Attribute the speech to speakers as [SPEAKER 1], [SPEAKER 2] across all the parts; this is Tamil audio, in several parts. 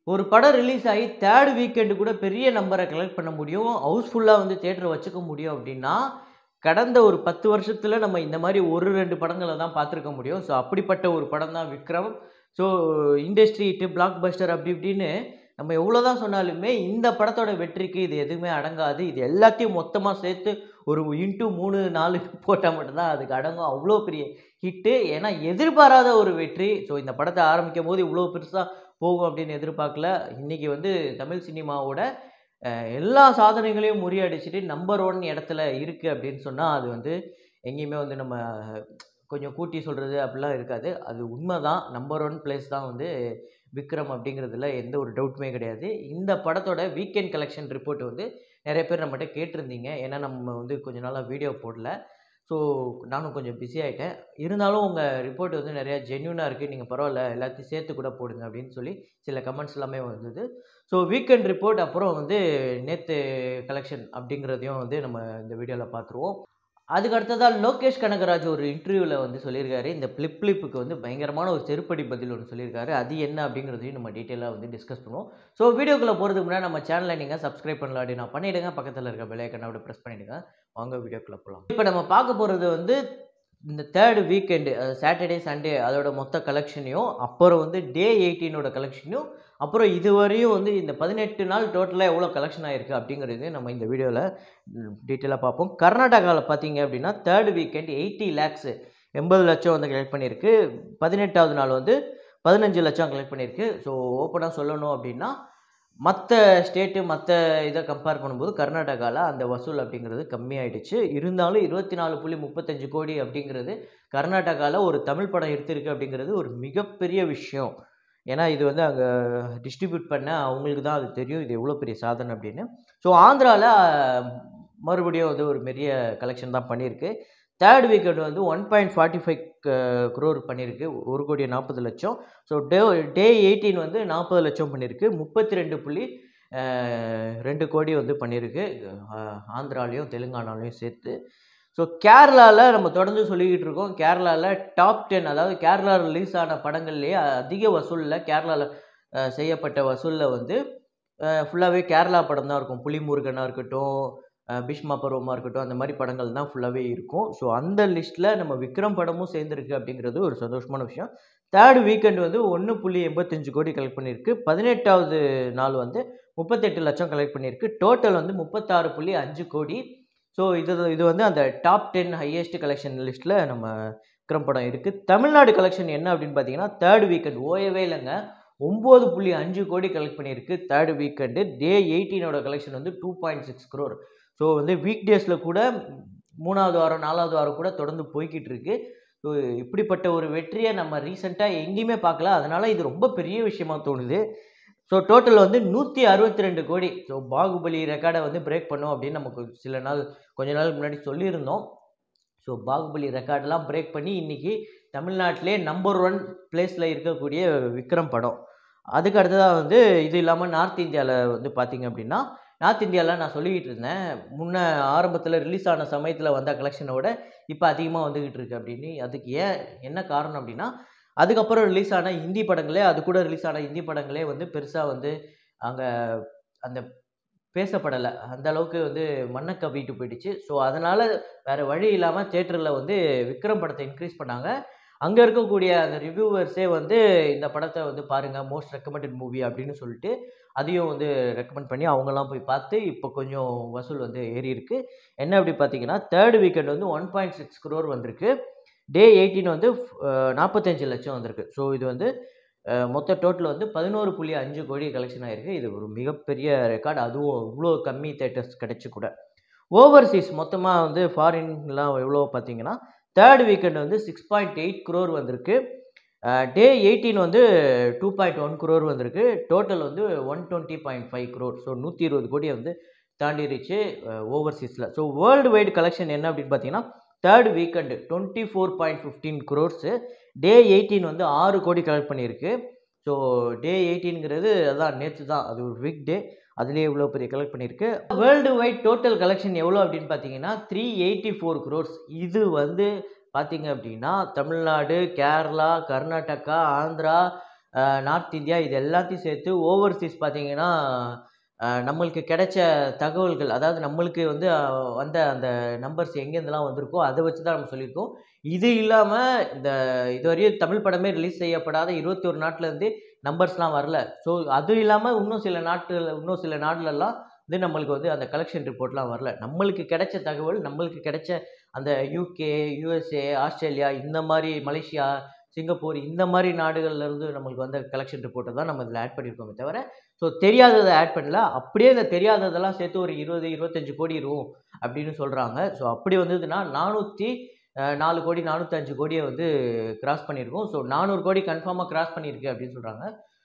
[SPEAKER 1] ஒரு படம் ரிலீஸ் ஆகி தேர்ட் வீக்கெண்டு கூட பெரிய நம்பரை கலெக்ட் பண்ண முடியும் ஹவுஸ்ஃபுல்லாக வந்து தேட்டரை வச்சுக்க முடியும் அப்படின்னா கடந்த ஒரு பத்து வருஷத்தில் நம்ம இந்த மாதிரி ஒரு ரெண்டு படங்களை தான் பார்த்துருக்க முடியும் ஸோ அப்படிப்பட்ட ஒரு படம் தான் Vikram so industry hit blockbuster அப்படி இப்படின்னு நம்ம எவ்வளோ தான் சொன்னாலுமே இந்த படத்தோட வெற்றிக்கு இது எதுவுமே அடங்காது இது எல்லாத்தையும் மொத்தமாக சேர்த்து ஒரு இன்ட்டு மூணு நாலு போட்டால் மட்டும்தான் அதுக்கு அடங்கும் அவ்வளோ பெரிய ஹிட்டு ஏன்னா எதிர்பாராத ஒரு வெற்றி ஸோ இந்த படத்தை ஆரம்பிக்கும் போது இவ்வளோ பெருசாக போகும் அப்படின்னு எதிர்பார்க்கல இன்றைக்கி வந்து தமிழ் சினிமாவோட அஹ், எல்லா சாதனைகளையும் முறியடிச்சிட்டு நம்பர் ஒன் இடத்துல இருக்குது அப்படின்னு சொன்னால் அது வந்து எங்கேயுமே வந்து நம்ம கொஞ்சம் கூட்டி சொல்கிறது அப்படிலாம் இருக்காது அது உண்மை தான் நம்பர் ஒன் பிளேஸ் தான் வந்து விக்ரம் அப்படிங்கிறதுல எந்த ஒரு டவுட்டுமே கிடையாது இந்த படத்தோட வீக்கெண்ட் கலெக்ஷன் ரிப்போர்ட் வந்து நிறைய பேர் நம்மகிட்ட கேட்டிருந்தீங்க ஏன்னா நம்ம வந்து கொஞ்ச நாளாக வீடியோ போடல ஸோ நானும் கொஞ்சம் பிஸி ஆகிட்டேன் இருந்தாலும் உங்கள் ரிப்போர்ட் வந்து நிறையா ஜென்யூனாக இருக்குது நீங்கள் பரவாயில்ல எல்லாத்தையும் சேர்த்து கூட போடுங்க அப்படின்னு சொல்லி சில கமெண்ட்ஸ் எல்லாமே வந்தது ஸோ வீக்கெண்ட் ரிப்போர்ட் அப்புறம் வந்து நேற்று கலெக்ஷன் அப்படிங்கிறதையும் வந்து நம்ம இந்த வீடியோவில் பார்த்துருவோம் அதுக்கு அடுத்ததாக லோகேஷ் கனகராஜ் ஒரு இன்டர்வியூவில் வந்து சொல்லியிருக்காரு இந்த ஃப்ளிப் ஃப்ளிப்புக்கு வந்து பயங்கரமான ஒரு செருப்படி பதில் ஒன்று சொல்லியிருக்காரு அது என்ன அப்படிங்கிறதையும் நம்ம டீட்டெயிலாக வந்து டிஸ்கஸ் பண்ணுவோம் ஸோ வீடியோக்குள்ளே போகிறதுக்கு முன்னாடி நம்ம சேனலை நீங்கள் சப்ஸ்கிரைப் பண்ணலாம் அப்படின்னு நான் பண்ணிவிடுங்க பக்கத்தில் இருக்க பெல்லைக்கனை அப்படி ப்ரெஸ் பண்ணிவிடுங்க வாங்க வீடியோக்குள்ளே போகலாம் இப்போ நம்ம பார்க்க போகிறது வந்து இந்த தேர்டு வீக்கெண்டு சாட்டர்டே சண்டே அதோட மொத்த கலெக்ஷனையும் அப்புறம் வந்து டே எயிட்டீனோட கலெக்ஷனையும் அப்புறம் இதுவரையும் வந்து இந்த பதினெட்டு நாள் டோட்டலாக எவ்வளோ கலெக்ஷன் ஆகிருக்கு அப்படிங்கிறது நம்ம இந்த வீடியோவில் டீட்டெயிலாக பார்ப்போம் கர்நாடகாவில் பார்த்தீங்க அப்படின்னா தேர்ட் வீக்கெண்ட் எயிட்டி லேக்ஸு எண்பது லட்சம் வந்து கலெக்ட் பண்ணியிருக்கு பதினெட்டாவது நாள் வந்து பதினஞ்சு லட்சம் கலெக்ட் பண்ணியிருக்கு ஸோ ஓப்பனாக சொல்லணும் அப்படின்னா மற்ற ஸ்டேட்டு மற்ற இதை கம்பேர் பண்ணும்போது கர்நாடகாவில் அந்த வசூல் அப்படிங்கிறது கம்மியாயிடுச்சு இருந்தாலும் இருபத்தி நாலு புள்ளி முப்பத்தஞ்சு கோடி அப்படிங்கிறது கர்நாடகாவில் ஒரு தமிழ் படம் எடுத்திருக்கு அப்படிங்கிறது ஒரு மிகப்பெரிய விஷயம் ஏன்னா இது வந்து அங்கே டிஸ்ட்ரிபியூட் பண்ண அவங்களுக்கு தான் அது தெரியும் இது எவ்வளோ பெரிய சாதனை அப்படின்னு ஸோ ஆந்திராவில் மறுபடியும் வந்து ஒரு பெரிய கலெக்ஷன் தான் பண்ணியிருக்கு தேர்ட் வீக்கெண்ட் வந்து one point forty five crore பண்ணியிருக்கு ஒரு கோடி நாற்பது லட்சம் ஸோ டே டே எயிட்டீன் வந்து நாற்பது லட்சம் பண்ணியிருக்கு முப்பத்தி ரெண்டு புள்ளி அஹ், ரெண்டு கோடி வந்து பண்ணியிருக்கு அஹ், ஆந்திராலையும் தெலுங்கானாலையும் சேர்த்து ஸோ கேரளாவில் நம்ம தொடர்ந்து சொல்லிக்கிட்டு இருக்கோம் கேரளாவில் டாப் டென் அதாவது கேரளா ரிலீஸ் ஆன படங்கள்லேயே அதிக வசூலில் கேரளாவில் செய்யப்பட்ட வசூலில் வந்து ஃபுல்லாகவே கேரளா படம் தான் இருக்கும் புலிமுருகனாக இருக்கட்டும் அஹ், பீஷ்மா பருவமாக இருக்கட்டும் அந்த மாதிரி படங்கள் தான் ஃபுல்லாகவே இருக்கும் ஸோ அந்த லிஸ்ட்டில் நம்ம விக்ரம் படமும் சேர்ந்துருக்கு அப்படிங்கிறது ஒரு சந்தோஷமான விஷயம் தேர்ட் வீக்கெண்ட் வந்து ஒன்று புள்ளி எண்பத்தஞ்சு கோடி கலெக்ட் பண்ணியிருக்கு பதினெட்டாவது நாள் வந்து முப்பத்தெட்டு லட்சம் கலெக்ட் பண்ணியிருக்கு டோட்டல் வந்து முப்பத்தாறு புள்ளி அஞ்சு கோடி ஸோ இது இது வந்து அந்த டாப் டென் ஹையஸ்ட் கலெக்ஷன் லிஸ்ட்டில் நம்ம விக்ரம் படம் இருக்குது தமிழ்நாடு கலெக்ஷன் என்ன அப்படின்னு பார்த்தீங்கன்னா தேர்ட் வீக்கெண்ட் ஓயவே இல்லைங்க ஒம்பது புள்ளி அஞ்சு கோடி கலெக்ட் பண்ணியிருக்கு தேர்ட் வீக்கெண்டு டே எயிட்டீனோட கலெக்ஷன் வந்து two point six crore so வந்து வீக் டேஸில் கூட மூணாவது வாரம் நாலாவது வாரம் கூட தொடர்ந்து போய்கிட்டு இருக்கு ஸோ இப்படிப்பட்ட ஒரு வெற்றியை நம்ம ரீசெண்டாக எங்கேயுமே பார்க்கல அதனால் இது ரொம்ப பெரிய விஷயமா தோணுது ஸோ டோட்டல் வந்து நூற்றி அறுபத்தி ரெண்டு கோடி ஸோ பாகுபலி ரெக்கார்டை வந்து பிரேக் பண்ணோம் அப்படின்னு நமக்கு சில நாள் கொஞ்ச நாள் முன்னாடி சொல்லியிருந்தோம் ஸோ பாகுபலி ரெக்கார்டெல்லாம் பிரேக் பண்ணி இன்றைக்கி தமிழ்நாட்டிலே நம்பர் ஒன் பிளேஸில் இருக்கக்கூடிய விக்ரம் படம் அதுக்கு அடுத்ததாக வந்து இது இல்லாமல் நார்த் இந்தியாவில் வந்து பார்த்திங்க அப்படின்னா நார்த் இந்தியாவில் நான் சொல்லிக்கிட்டு இருந்தேன் முன்ன ஆரம்பத்தில் ரிலீஸ் ஆன சமயத்தில் வந்த கலெக்ஷனை விட இப்போ அதிகமாக வந்துக்கிட்டு இருக்கு அப்படின்னு அதுக்கு ஏன் என்ன காரணம் அப்படின்னா அதுக்கப்புறம் ரிலீஸ் ஆன ஹிந்தி படங்களே அது கூட ரிலீஸ் ஆன ஹிந்தி படங்களே வந்து பெருசாக வந்து அங்கே அந்த பேசப்படலை அந்த அளவுக்கு வந்து மண்ணை கவிட்டு போயிடுச்சு ஸோ அதனால் வேறு வழி இல்லாமல் தேட்டரில் வந்து விக்ரம் படத்தை இன்க்ரீஸ் பண்ணாங்க அங்கே இருக்கக்கூடிய அந்த ரிவ்யூவர்ஸே வந்து இந்த படத்தை வந்து பாருங்கள் மோஸ்ட் ரெக்கமெண்டட் மூவி அப்படின்னு சொல்லிட்டு அதையும் வந்து ரெக்கமெண்ட் பண்ணி அவங்கெல்லாம் போய் பார்த்து இப்போ கொஞ்சம் வசூல் வந்து ஏறி இருக்கு என்ன அப்படி பார்த்தீங்கன்னா தேர்ட் வீக்கெண்ட் வந்து ஒன் பாயிண்ட் சிக்ஸ் க்ரோர் வந்திருக்கு டே எயிட்டீன் வந்து நாற்பத்தஞ்சு லட்சம் வந்திருக்கு ஸோ இது வந்து அஹ், மொத்த டோட்டல் வந்து பதினோரு புள்ளி அஞ்சு கோடி கலெக்ஷன் ஆயிருக்கு இது ஒரு மிகப்பெரிய ரெக்கார்டு அதுவும் இவ்வளோ கம்மி தேட்டர்ஸ் கிடச்சி கூட ஓவர்சீஸ் மொத்தமாக வந்து ஃபாரின்லாம் எவ்வளோ பார்த்தீங்கன்னா தேர்ட் வீக்கெண்ட் வந்து சிக்ஸ் பாயிண்ட் எயிட் குரோர் வந்திருக்கு டே எயிட்டீன் வந்து டூ பாயிண்ட் ஒன் குரோர் வந்திருக்கு டோட்டல் வந்து one twenty point five crore so நூற்றி இருபது கோடியை வந்து தாண்டிருச்சு ஓவர்சீஸில் ஸோ வேர்ல்டு வைடு கலெக்ஷன் என்ன அப்படின்னு பார்த்தீங்கன்னா third weekend twenty four point fifteen crores day eighteen வந்து ஆறு கோடி கலெக்ட் பண்ணியிருக்கு ஸோ டே எயிட்டீன்ங்கிறது அதான் நேற்று தான் அது ஒரு வீக் டே அதுலேயே இவ்வளோ பெரிய கலெக்ட் பண்ணியிருக்கு வேர்ல்டு வைட் டோட்டல் கலெக்ஷன் எவ்வளோ அப்படின்னு பார்த்தீங்கன்னா த்ரீ எயிட்டி ஃபோர் க்ரோர்ஸ் இது வந்து பார்த்தீங்க அப்படின்னா தமிழ்நாடு கேரளா கர்நாடகா ஆந்திரா நார்த் இந்தியா இது எல்லாத்தையும் சேர்த்து ஓவர்சீஸ் பார்த்தீங்கன்னா அஹ், நம்மளுக்கு கிடைச்ச தகவல்கள் அதாவது நம்மளுக்கு வந்து அஹ், வந்த அந்த நம்பர்ஸ் எங்கேருந்துலாம் வந்திருக்கோ அதை வச்சு தான் நம்ம சொல்லியிருக்கோம் இது இல்லாமல் இந்த இதுவரையும் தமிழ் படமே ரிலீஸ் செய்யப்படாத இருபத்தி ஒரு நாட்டிலேருந்து நம்பர்ஸ்லாம் வரல ஸோ அது இல்லாமல் இன்னும் சில நாட்டுல இன்னும் சில நாடுலலாம் வந்து நம்மளுக்கு வந்து அந்த கலெக்ஷன் ரிப்போர்ட்லாம் வரல நம்மளுக்கு கிடைச்ச தகவல் நம்மளுக்கு கிடைச்ச அந்த யூகே யூஎஸ்ஏ ஆஸ்திரேலியா இந்த மாதிரி மலேசியா சிங்கப்பூர் இந்த மாதிரி நாடுகள்ல இருந்து நம்மளுக்கு வந்த கலெக்ஷன் ரிப்போர்ட்டை தான் நம்ம இதில் ஆட் பண்ணியிருக்கோமே தவிர ஸோ தெரியாததை ஆட் பண்ணல அப்படியே இந்த தெரியாததெல்லாம் சேர்த்து ஒரு இருபது இருபத்தஞ்சு கோடி இருக்கும் அப்படின்னு சொல்கிறாங்க ஸோ அப்படி வந்ததுன்னா நானூற்றி நாலு கோடி நானூற்றஞ்சு கோடியை வந்து கிராஸ் பண்ணியிருக்கோம் ஸோ நானூறு கோடி கன்ஃபார்மாக கிராஸ் பண்ணியிருக்கு அப்படின்னு சொல்கிறாங்க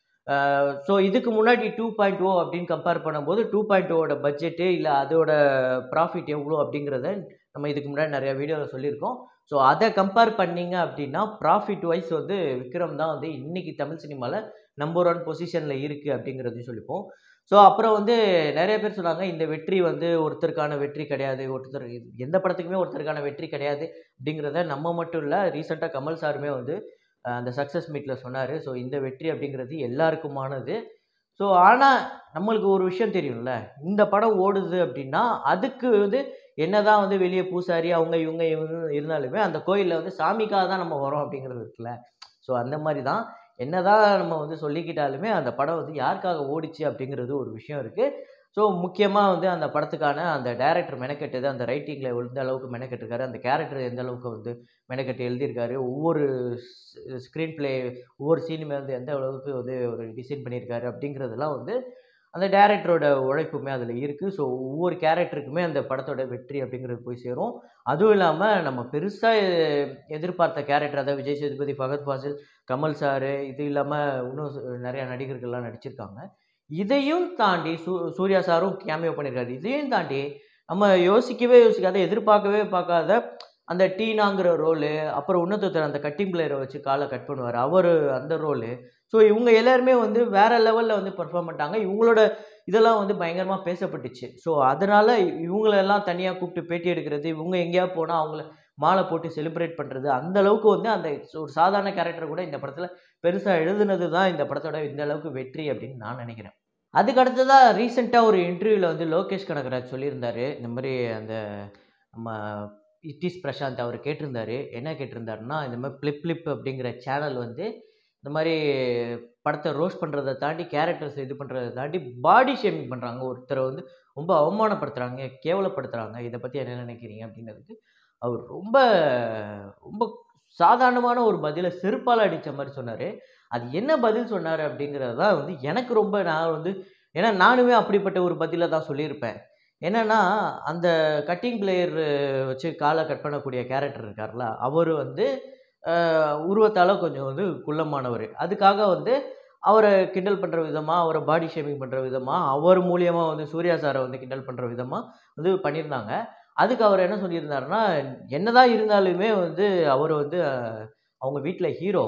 [SPEAKER 1] ஸோ இதுக்கு முன்னாடி டூ பாயிண்ட் ஓ அப்படின்னு கம்பேர் பண்ணும்போது டூ பாயிண்ட் ஓட பட்ஜெட்டு இல்லை அதோட ப்ராஃபிட் எவ்வளோ அப்படிங்கிறத நம்ம இதுக்கு முன்னாடி நிறைய வீடியோவில் சொல்லியிருக்கோம் ஸோ அதை கம்பேர் பண்ணீங்க அப்படின்னா ப்ராஃபிட் வைஸ் வந்து விக்ரம் தான் வந்து இன்னைக்கு தமிழ் சினிமாவில் நம்பர் ஒன் பொசிஷனில் இருக்குது அப்படிங்கிறதையும் சொல்லிப்போம் ஸோ அப்புறம் வந்து நிறைய பேர் சொன்னாங்க இந்த வெற்றி வந்து ஒருத்தருக்கான வெற்றி கிடையாது ஒருத்தர் எந்த படத்துக்குமே ஒருத்தருக்கான வெற்றி கிடையாது அப்படிங்கிறத நம்ம மட்டும் இல்லை ரீசெண்டாக கமல் சாருமே வந்து அஹ், அந்த சக்ஸஸ் மீட்டில் சொன்னார் ஸோ இந்த வெற்றி அப்படிங்கிறது எல்லாருக்குமானது ஸோ ஆனால் நம்மளுக்கு ஒரு விஷயம் தெரியும்ல இந்த படம் ஓடுது அப்படின்னா அதுக்கு வந்து என்னதான் வந்து வெளியே பூசாரி அவங்க இவங்க இவங்க இருந்தாலுமே அந்த கோயிலில் வந்து சாமிக்காக தான் நம்ம வரோம் அப்படிங்கிறது இருக்குல்ல ஸோ அந்த மாதிரி தான் என்னதான் நம்ம வந்து சொல்லிக்கிட்டாலுமே அந்த படம் வந்து யாருக்காக ஓடிச்சு அப்படிங்கிறது ஒரு விஷயம் இருக்குது ஸோ முக்கியமாக வந்து அந்த படத்துக்கான அந்த டைரக்டர் மெனக்கெட்டது அந்த ரைட்டிங்கில் எந்த அளவுக்கு மெனக்கெட்டிருக்காரு அந்த கேரக்டர் எந்த அளவுக்கு வந்து மெனக்கெட்டு எழுதியிருக்காரு ஒவ்வொரு ஸ்க்ரீன் ப்ளே ஒவ்வொரு சீனுமே வந்து எந்த அளவுக்கு வந்து ஒரு டிசைன் பண்ணியிருக்காரு அப்படிங்கிறதெல்லாம் வந்து அந்த டேரக்டரோட உழைப்புமே அதில் இருக்குது ஸோ ஒவ்வொரு கேரக்டருக்குமே அந்த படத்தோட வெற்றி அப்படிங்கிறது போய் சேரும் அதுவும் இல்லாமல் நம்ம பெருசாக எதிர்பார்த்த கேரக்டர் அதாவது விஜய் சேதுபதி ஃபகத் ஃபாசில் கமல் சார் இது இல்லாமல் இன்னும் சு- நிறைய நடிகர்கள்லாம் நடிச்சிருக்காங்க இதையும் தாண்டி சூ சூர்யா சாரும் கேமியோ பண்ணியிருக்காரு இதையும் தாண்டி நம்ம யோசிக்கவே யோசிக்காத எதிர்பார்க்கவே பார்க்காத அந்த டீனாங்கிற ரோலு அப்புறம் இன்னொருத்தர் அந்த கட்டிங் பிளேயரை வச்சு காலை கட் பண்ணுவார் அவர் அந்த ரோலு ஸோ இவங்க எல்லாருமே வந்து வேற லெவலில் வந்து பெர்ஃபார்ம் பண்ணிட்டாங்க இவங்களோட இதெல்லாம் வந்து பயங்கரமாக பேசப்பட்டுச்சு ஸோ அதனால இவங்களெல்லாம் தனியாக கூப்பிட்டு பேட்டி எடுக்கிறது இவங்க எங்கேயாவது போனால் அவங்கள மாலை போட்டு செலிப்ரேட் பண்ணுறது அந்த அளவுக்கு வந்து அந்த ஒரு சாதாரண கேரக்டர் கூட இந்த படத்தில் பெருசாக எழுதுனது தான் இந்த படத்தோட இந்த அளவுக்கு வெற்றி அப்படின்னு நான் நினைக்கிறேன் அதுக்கு அடுத்ததாக ரீசெண்டாக ஒரு இன்டர்வியூவில் வந்து லோகேஷ் கனகராஜ் சொல்லியிருந்தாரு இந்த மாதிரி அந்த நம்ம இட்டிஸ் பிரசாந்த் அவர் கேட்டிருந்தாரு என்ன கேட்டிருந்தாருன்னா இந்த மாதிரி பிளிப் பிளிப் அப்படிங்கிற சேனல் வந்து இந்த மாதிரி படத்தை ரோஸ்ட் பண்ணுறதை தாண்டி கேரக்டர்ஸ் இது பண்ணுறதை தாண்டி பாடி ஷேமிங் பண்ணுறாங்க ஒருத்தரை வந்து ரொம்ப அவமானப்படுத்துகிறாங்க கேவலப்படுத்துகிறாங்க இதை பற்றி என்ன நினைக்கிறீங்க அப்படிங்கிறதுக்கு அவர் ரொம்ப ரொம்ப சாதாரணமான ஒரு பதிலை செருப்பால் அடித்த மாதிரி சொன்னார் அது என்ன பதில் சொன்னார் அப்படிங்கிறது தான் வந்து எனக்கு ரொம்ப நான் வந்து ஏன்னா நானுமே அப்படிப்பட்ட ஒரு பதிலை தான் சொல்லியிருப்பேன் என்னன்னா அந்த கட்டிங் பிளேயர் வச்சு காலை கட் பண்ணக்கூடிய கேரக்டர் இருக்கார்ல அவர் வந்து உருவத்தால் கொஞ்சம் வந்து குள்ளமானவர் அதுக்காக வந்து அவரை கிண்டல் பண்ணுற விதமாக அவரை பாடி ஷேமிங் பண்ணுற விதமாக அவர் மூலியமாக வந்து சூர்யா சாரை வந்து கிண்டல் பண்ணுற விதமாக வந்து பண்ணியிருந்தாங்க அதுக்கு அவர் என்ன சொல்லியிருந்தாருன்னா என்னதான் இருந்தாலுமே வந்து அவர் வந்து அஹ், அவங்க வீட்டில் ஹீரோ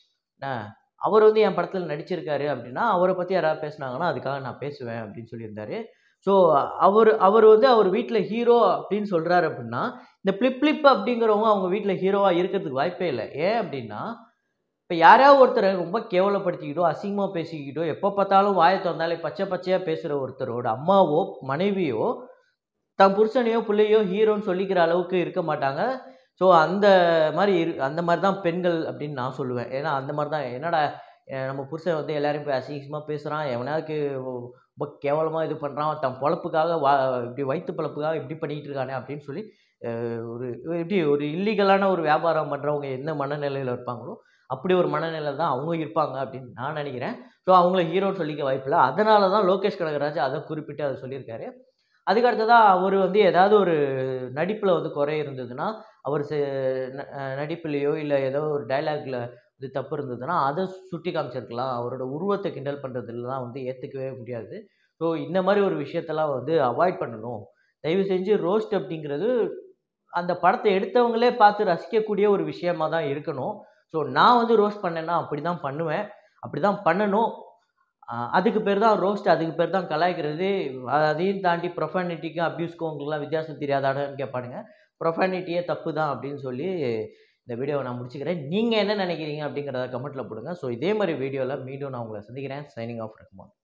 [SPEAKER 1] அவர் வந்து என் படத்தில் நடிச்சிருக்காரு அப்படின்னா அவரை பற்றி யாராவது பேசுனாங்கன்னா அதுக்காக நான் பேசுவேன் அப்படின்னு சொல்லியிருந்தாரு ஸோ அவர் அவர் வந்து அவர் வீட்டில் ஹீரோ அப்படின்னு சொல்கிறாரு அப்படின்னா இந்த பிளிப் பிளிப் அப்படிங்கிறவங்க அவங்க வீட்டில் ஹீரோவாக இருக்கிறதுக்கு வாய்ப்பே இல்லை ஏன் அப்படின்னா இப்போ யாராவது ஒருத்தரை ரொம்ப கேவலப்படுத்திக்கிட்டோ அசிங்கமாக பேசிக்கிட்டோ எப்போ பார்த்தாலும் வாயை திறந்தாலே பச்சை பச்சையாக பேசுகிற ஒருத்தரோட அம்மாவோ மனைவியோ தன் புருஷனையோ பிள்ளையோ ஹீரோன்னு சொல்லிக்கிற அளவுக்கு இருக்க மாட்டாங்க ஸோ அந்த மாதிரி இரு அந்த மாதிரி தான் பெண்கள் அப்படின்னு நான் சொல்லுவேன் ஏன்னா அந்த மாதிரி தான் என்னடா அஹ் நம்ம புருஷன் வந்து எல்லாரையும் போய் அசிங்கமாக பேசுகிறான் எவனாருக்கு ரொம்ப கேவலமாக இது பண்ணுறான் தன் பொழப்புக்காக வா இப்படி வயிற்று பொழப்புக்காக இப்படி பண்ணிக்கிட்டு இருக்கானே அப்படின்னு சொல்லி அஹ் ஒரு எப்படி ஒரு இல்லீகலான ஒரு வியாபாரம் பண்ணுறவங்க என்ன மனநிலையில் இருப்பாங்களோ அப்படி ஒரு மனநிலை தான் அவங்க இருப்பாங்க அப்படின்னு நான் நினைக்கிறேன் ஸோ அவங்கள ஹீரோன்னு சொல்லிக்க வாய்ப்பில்லை அதனால தான் லோகேஷ் கனகராஜ் அதை குறிப்பிட்டு அதை சொல்லியிருக்காரு அதுக்கு அடுத்ததாக அவர் வந்து ஏதாவது ஒரு நடிப்பில் வந்து குறை இருந்ததுன்னா அவர் நடிப்புலேயோ இல்லை ஏதோ ஒரு டைலாக்ல இது தப்பு இருந்ததுன்னா அதை சுட்டி காமிச்சிருக்கலாம் அவரோட உருவத்தை கிண்டல் பண்ணுறதுலாம் வந்து ஏற்றுக்கவே முடியாது ஸோ இந்த மாதிரி ஒரு விஷயத்தெல்லாம் வந்து அவாய்ட் பண்ணணும் தயவு செஞ்சு ரோஸ்ட் அப்படிங்கிறது அந்த படத்தை எடுத்தவங்களே பார்த்து ரசிக்கக்கூடிய ஒரு விஷயமா தான் இருக்கணும் ஸோ நான் வந்து ரோஸ்ட் பண்ணேன்னா அப்படி தான் பண்ணுவேன் அப்படி தான் பண்ணணும் ஆஹ் அதுக்கு பேர் தான் ரோஸ்ட் அதுக்கு பேர் தான் கலாய்க்கிறது அதையும் தாண்டி ப்ரொஃபானிட்டிக்கும் அப்யூஸ்க்கும் உங்களுக்குலாம் வித்தியாசம் தெரியாதான்னு கேட்பானுங்க ப்ரொஃபானிட்டியே தப்பு தான் அப்படின்னு சொல்லி இந்த வீடியோவை நான் முடிச்சுக்கிறேன் நீங்கள் என்ன நினைக்கிறீங்க அப்படிங்கிறத கமெண்ட்டில் போடுங்க ஸோ இதே மாதிரி வீடியோவில் மீண்டும் நான் உங்களை சந்திக்கிறேன் சைனிங் ஆஃப் ரஹ்மான்